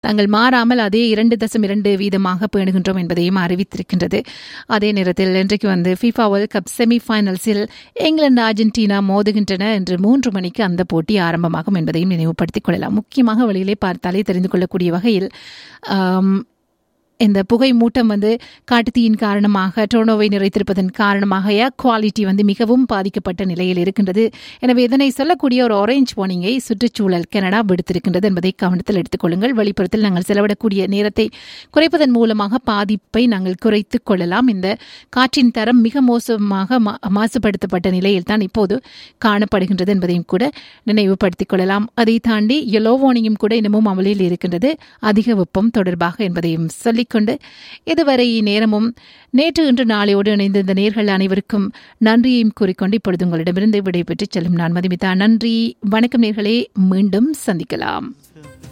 தாங்கள் மாறாமல் அதே இரண்டு தசம் இரண்டு வீதமாக பேணுகின்றோம் என்பதையும் அறிவித்திருக்கின்றது அதே நேரத்தில் இன்றைக்கு வந்து ஃபிஃபா வேர்ல்ட் கப் செமி ஃபைனல்ஸில் இங்கிலாந்து அர்ஜென்டினா மோதுகின்றன என்று மூன்று மணிக்கு அந்த போட்டி ஆரம்பமாகும் என்பதையும் நினைவுபடுத்திக் கொள்ளலாம் முக்கியமாக வெளியிலே பார்த்தாலே தெரிந்து கொள்ளக்கூடிய வகையில் ஆம், இந்த புகை மூட்டம் வந்து காட்டுத்தீயின் காரணமாக டொர்னோவை நிறைத்திருப்பதன் காரணமாக ஏர் குவாலிட்டி வந்து மிகவும் பாதிக்கப்பட்ட நிலையில் இருக்கின்றது எனவே இதனை சொல்லக்கூடிய ஒரு ஆரஞ்ச் வார்னிங்கை சுற்றுச்சூழல் கனடா விடுத்திருக்கின்றது என்பதை கவனத்தில் எடுத்துக்கொள்ளுங்கள் வெளிப்புறத்தில் நாங்கள் செலவிடக்கூடிய நேரத்தை குறைப்பதன் மூலமாக பாதிப்பை நாங்கள் குறைத்துக் கொள்ளலாம் இந்த காற்றின் தரம் மிக மோசமாக மா- மாசுபடுத்தப்பட்ட நிலையில் தான் இப்போது காணப்படுகின்றது என்பதையும் கூட நினைவுபடுத்திக் கொள்ளலாம் அதை தாண்டி எல்லோ வார்னிங்கும் கூட இன்னமும் அமலில் இருக்கின்றது அதிக வெப்பம் தொடர்பாக என்பதையும் சொல்லிக்கொண்டு இதுவரை நேரமும் நேற்று இன்று நாளையோடு இணைந்திருந்த நேர்கள் அனைவருக்கும் நன்றியையும் கூறிக்கொண்டு இப்பொழுது உங்களிடமிருந்து விடைபெற்று செல்லும் நான் மதுமிதா நன்றி வணக்கம் நேர்களே மீண்டும் சந்திக்கலாம்